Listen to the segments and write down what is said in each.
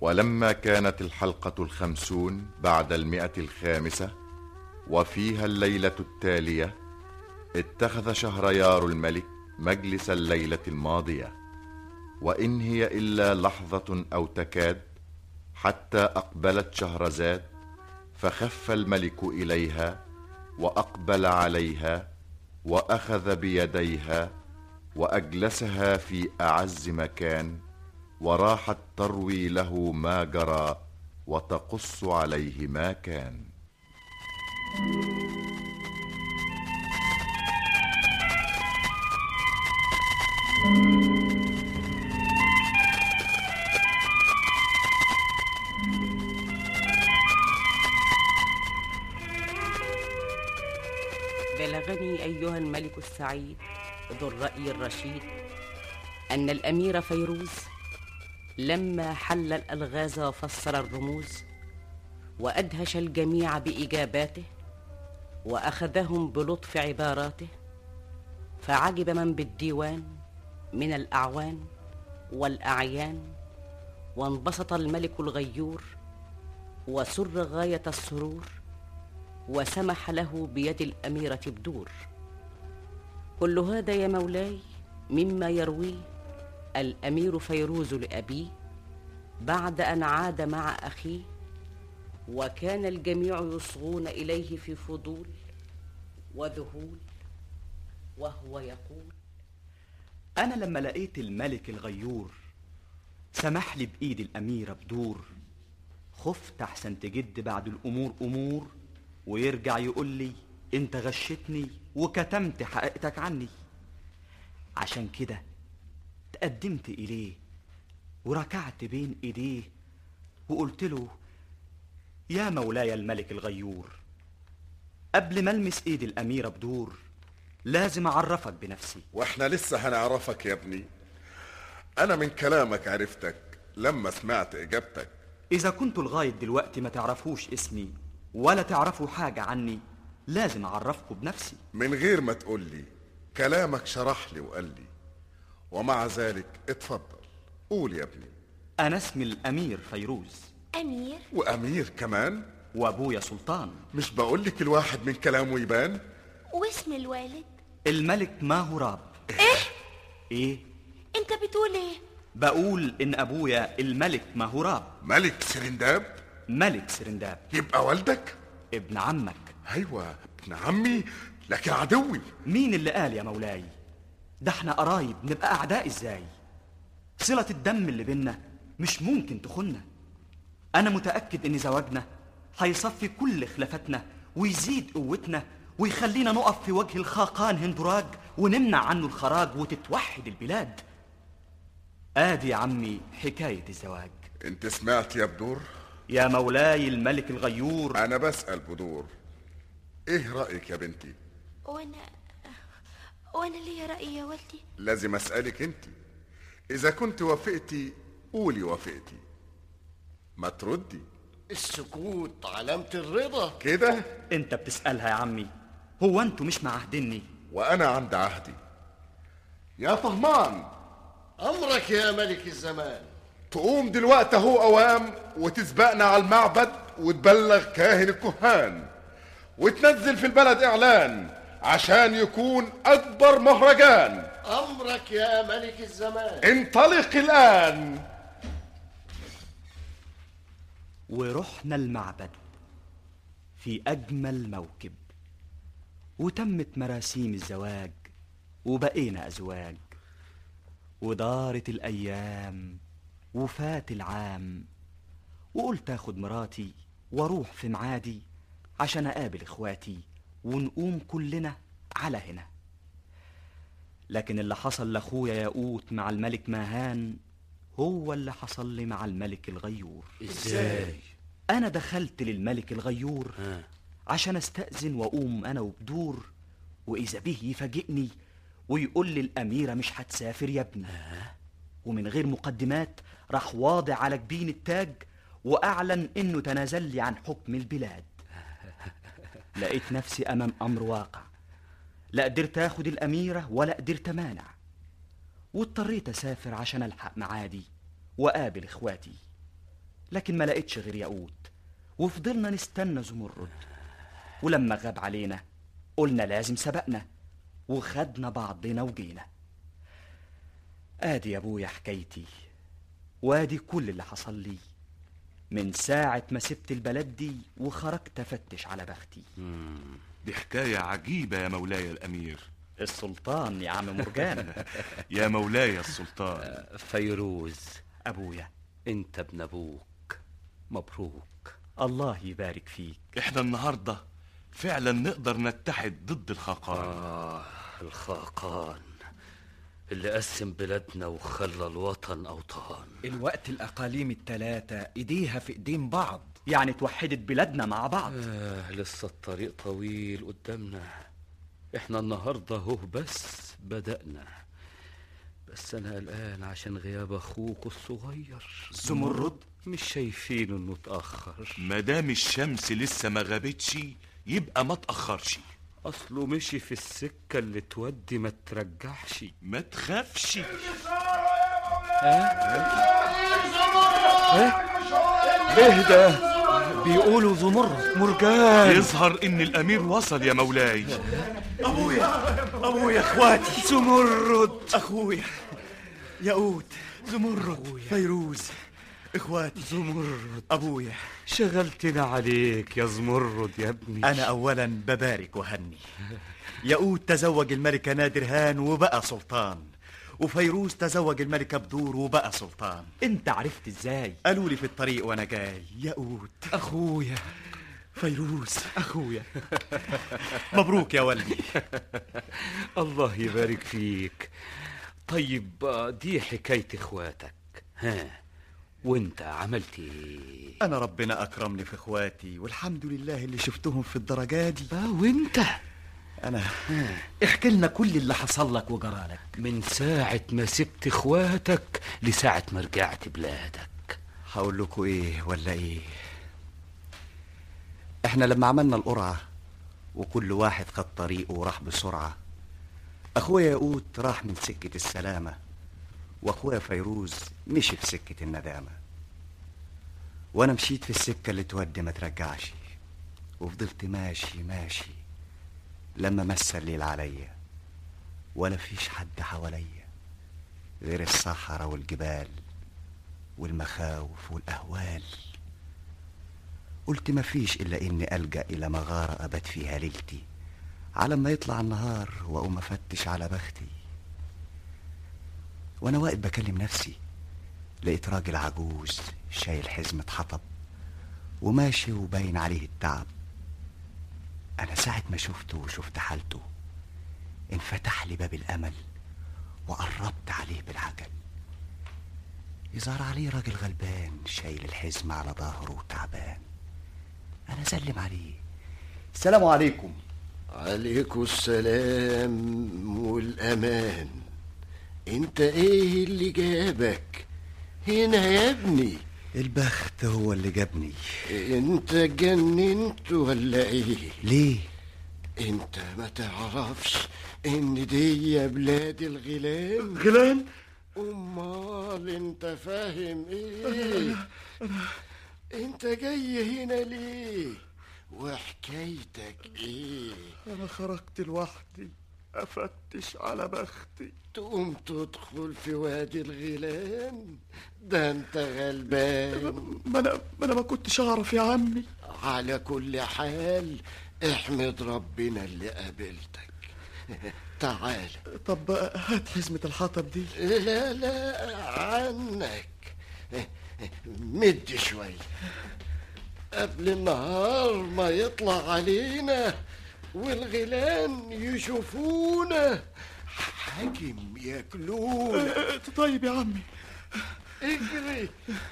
ولما كانت الحلقة الخمسون بعد المئة الخامسة وفيها الليلة التالية اتخذ شهريار الملك مجلس الليلة الماضية وإن هي إلا لحظة أو تكاد حتى أقبلت شهرزاد فخف الملك إليها وأقبل عليها وأخذ بيديها وأجلسها في أعز مكان وراحت تروي له ما جرى وتقص عليه ما كان بلغني أيها الملك السعيد ذو الرأي الرشيد أن الأمير فيروز لما حل الألغاز وفسر الرموز وأدهش الجميع بإجاباته وأخذهم بلطف عباراته فعجب من بالديوان من الأعوان والأعيان وانبسط الملك الغيور وسر غاية السرور وسمح له بيد الأميرة بدور كل هذا يا مولاي مما يرويه الأمير فيروز لأبيه بعد أن عاد مع أخيه وكان الجميع يصغون إليه في فضول وذهول وهو يقول أنا لما لقيت الملك الغيور سمح لي بإيد الأميرة بدور خفت أحسن تجد بعد الأمور أمور ويرجع يقول لي أنت غشتني وكتمت حقيقتك عني عشان كده تقدمت إليه وركعت بين إيديه وقلت له يا مولاي الملك الغيور قبل ما المس ايد الاميره بدور لازم اعرفك بنفسي واحنا لسه هنعرفك يا ابني انا من كلامك عرفتك لما سمعت اجابتك اذا كنتوا لغايه دلوقتي ما تعرفوش اسمي ولا تعرفوا حاجه عني لازم اعرفكم بنفسي من غير ما تقول لي كلامك شرح لي وقال لي ومع ذلك اتفضل قول يا ابني انا اسمي الامير فيروز أمير وامير كمان وابويا سلطان مش بقول لك الواحد من كلامه يبان واسم الوالد الملك ما هو راب ايه ايه أنت بتقول إيه؟ بقول ان ابويا الملك ما هو راب ملك سرنداب ملك سرنداب يبقى والدك ابن عمك ايوه ابن عمي لكن عدوي مين اللي قال يا مولاي ده احنا قرايب نبقى اعداء ازاي صلة الدم اللي بينا مش ممكن تخنا انا متأكد ان زواجنا هيصفي كل خلافاتنا ويزيد قوتنا ويخلينا نقف في وجه الخاقان هندراج ونمنع عنه الخراج وتتوحد البلاد ادي يا عمي حكاية الزواج انت سمعت يا بدور يا مولاي الملك الغيور انا بسأل بدور ايه رأيك يا بنتي وأنا وأنا ليا رأي يا والدي لازم اسألك انت اذا كنت وافقتي قولي وافقتي ما تردي السكوت علامة الرضا كده انت بتسألها يا عمي هو انتوا مش معهدني وانا عند عهدي يا طهمان أمرك يا ملك الزمان تقوم دلوقتي اهو اوام وتسبقنا على المعبد وتبلغ كاهن الكهان وتنزل في البلد اعلان عشان يكون اكبر مهرجان أمرك يا ملك الزمان انطلق الان ورحنا المعبد في أجمل موكب وتمت مراسيم الزواج وبقينا أزواج ودارت الأيام وفات العام وقلت أخد مراتي وأروح في معادي عشان أقابل إخواتي ونقوم كلنا على هنا لكن اللي حصل لأخويا ياقوت مع الملك ماهان هو اللي حصل لي مع الملك الغيور ازاي أنا دخلت للملك الغيور عشان أستأذن وأقوم أنا وبدور وإذا به يفاجئني ويقول لي الأميرة مش هتسافر يا ابني ومن غير مقدمات راح واضع على جبين التاج وأعلن إنه تنازل لي عن حكم البلاد لقيت نفسي أمام أمر واقع لا قدرت آخد الأميرة ولا قدرت أمانع واضطريت أسافر عشان ألحق معادي وأقابل إخواتي لكن ما لقيتش غير ياقوت وفضلنا نستنى زمرد ولما غاب علينا قلنا لازم سبقنا وخدنا بعضنا وجينا ادي يا ابويا حكايتي وادي كل اللي حصل لي من ساعة ما سبت البلد دي وخرجت افتش على بختي دي حكاية عجيبة يا مولاي الأمير السلطان يا عم مرجان يا مولاي السلطان فيروز ابويا انت ابن ابوك مبروك الله يبارك فيك احنا النهاردة فعلا نقدر نتحد ضد الخاقان آه الخاقان اللي قسم بلادنا وخلى الوطن أوطان الوقت الأقاليم التلاتة إيديها في إيدين بعض يعني اتوحدت بلادنا مع بعض آه لسه الطريق طويل قدامنا احنا النهاردة هو بس بدأنا بس أنا قلقان عشان غياب أخوك الصغير زمرد مش شايفينه إنه اتأخر مدام الشمس لسه ما غابتش يبقى ما تأخرش أصله مشي في السكة اللي تودي ما ترجعش ما تخافش اهدى بيقولوا زمرد مرجان يظهر ان الامير وصل يا مولاي ابويا اخواتي زمرد اخويا ياقوت زمرد فيروز اخواتي زمرد ابويا شغلتنا عليك يا زمرد يا ابني انا اولا ببارك وهني ياقوت تزوج الملكه نادر هان وبقى سلطان وفيروز تزوج الملكه بدور وبقى سلطان انت عرفت ازاي قالوا لي في الطريق وانا جاي ياقوت اخويا فيروز اخويا مبروك يا ولدي الله يبارك فيك طيب آه، دي حكاية اخواتك ها وانت عملت ايه انا ربنا اكرمني في اخواتي والحمد لله اللي شفتهم في الدرجات دي آه وانت انا احكي لنا كل اللي حصل لك وجرالك من ساعة ما سبت اخواتك لساعة ما رجعت بلادك هقول لكم ايه ولا ايه احنا لما عملنا القرعه وكل واحد خد طريقه وراح بسرعه اخويا ياقوت راح من سكه السلامه واخويا فيروز مشي في سكه الندامه وانا مشيت في السكه اللي تودي ما ترجعش وفضلت ماشي ماشي لما مس الليل عليا ولا فيش حد حواليا غير الصحراء والجبال والمخاوف والأهوال قلت مفيش إلا إني ألجأ إلى مغارة أبات فيها ليلتي على ما يطلع النهار وأقوم أفتش على بختي وأنا واقف بكلم نفسي لقيت راجل عجوز شايل حزمة حطب وماشي وباين عليه التعب أنا ساعة ما شفته وشفت حالته انفتح لي باب الأمل وقربت عليه بالعجل يظهر عليه راجل غلبان شايل الحزمة على ظهره وتعبان أنا أسلم عليه السلام عليكم عليكم السلام والأمان انت ايه اللي جابك هنا يا ابني البخت هو اللي جابني انت جننت ولا ايه ليه؟ انت ما تعرفش ان دي بلاد الغيلان غلان امال انت فاهم ايه انت جاي هنا ليه وحكايتك ايه أنا خرجت لوحدي أفتش على بختي تقوم تدخل في وادي الغيلان ده انت غلبان ما أنا ما أنا ما كنتش أعرف يا عمي على كل حال احمد ربنا اللي قابلتك تعال طب هات حزمة الحطب دي لا لا عنك مد شوي قبل النهار ما يطلع علينا والغيلان يشوفونا حاكم ياكلونا طيب يا عمي اجري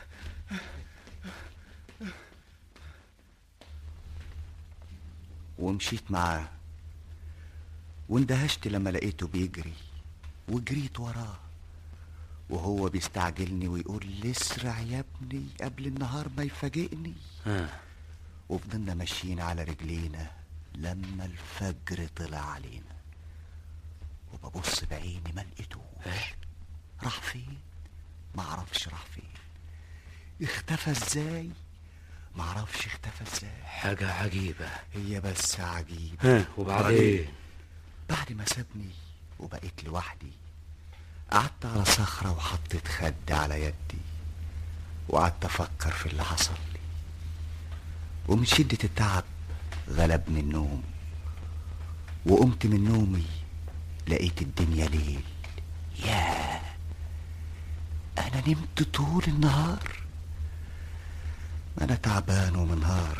ومشيت معاه واندهشت لما لقيته بيجري وجريت وراه وهو بيستعجلني ويقول لي اسرع يا ابني قبل النهار ما يفاجئني ها وفضلنا ماشيين على رجلينا لما الفجر طلع علينا وببص بعيني ما لقيتوش راح فين ما اعرفش راح فين اختفى ازاي معرفش اختفى ازاي حاجة عجيبة هي بس عجيب ها وبعدين بعد ما سابني وبقيت لوحدي قعدت على صخرة وحطيت خد على يدي وقعدت أفكر في اللي حصل لي ومن شدة التعب غلبني النوم وقمت من نومي لقيت الدنيا ليل ياه أنا نمت طول النهار ما أنا تعبان ومنهار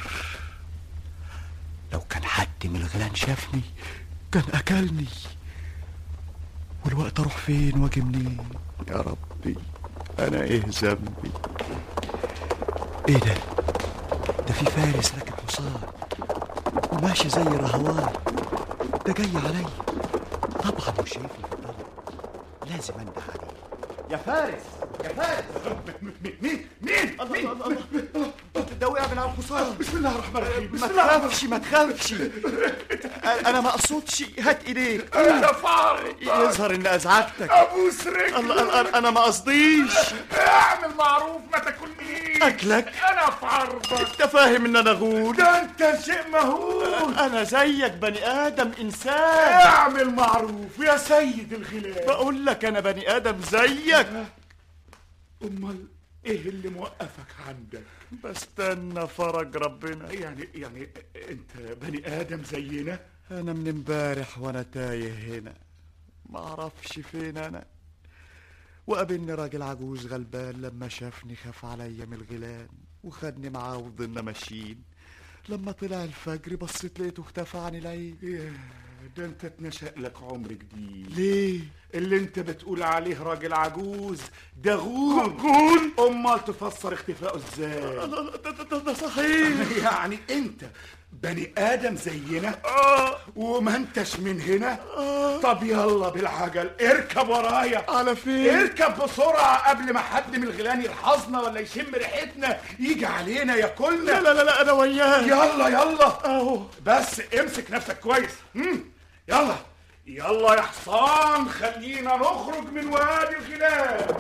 لو كان حد من الغيلان شافني كان أكلني والوقت أروح فين وأجي منين يا ربي أنا إيه ذنبي إيه ده ده في فارس راكب حصان وماشي زي الرهوان ده جاي عليا طبعا مش شايفني في الضلمة لازم انده عليه يا فارس يا فارس مين مين الله الله الله الله ده وقع من على الحصان بسم الله الرحمن الرحيم ما تخافش ما تخافش انا ما اقصدش هات ايديك انا فار يظهر ان ازعجتك ابوس رجلك الله الله انا ما قصديش اعمل معروف ما تاكلنيش اكلك انا في عرضك انت فاهم ان انا غول ده انت شيء مهول انا زيك بني ادم انسان اعمل معروف يا سيد الغلاب بقول لك انا بني ادم زيك امال ايه اللي موقفك عندك بستنى فرج ربنا يعني يعني انت بني ادم زينا انا من امبارح وانا تايه هنا ما اعرفش فين انا وقابلني راجل عجوز غلبان لما شافني خاف عليا من الغيلان وخدني معاه وفضلنا ماشيين لما طلع الفجر بصيت لقيته اختفى عن العين ياه، ده انت اتنشأ لك عمر جديد ليه اللي انت بتقول عليه راجل عجوز ده غول غول امال تفسر اختفائه ازاي ده, ده, ده, ده صحيح يعني انت بني ادم زينا آه وما انتش من هنا آه طب يلا بالعجل اركب ورايا على فين اركب بسرعة قبل ما حد من الغيلان يلحظنا ولا يشم ريحتنا يجي علينا ياكلنا لا لا لا, لا انا وياك يلا يلا اهو بس امسك نفسك كويس مم. يلا يلا يا حصان خلينا نخرج من وادي الغيلان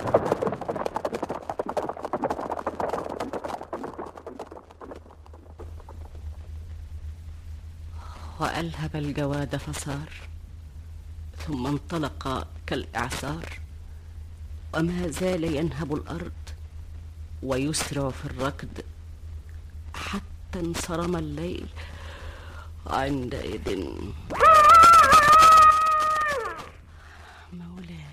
وألهب الجواد فصار ثم انطلق كالإعصار وما زال ينهب الأرض ويسرع في الركض حتى انصرم الليل عندئذ مولاي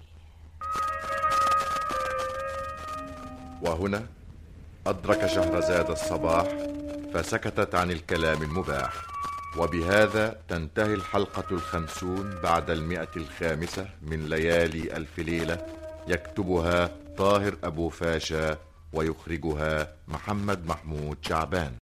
وهنا أدرك شهرزاد الصباح فسكتت عن الكلام المباح وبهذا تنتهي الحلقة الخمسون بعد المئة الخامسة من ليالي ألف ليلة يكتبها طاهر أبو فاشا ويخرجها محمد محمود شعبان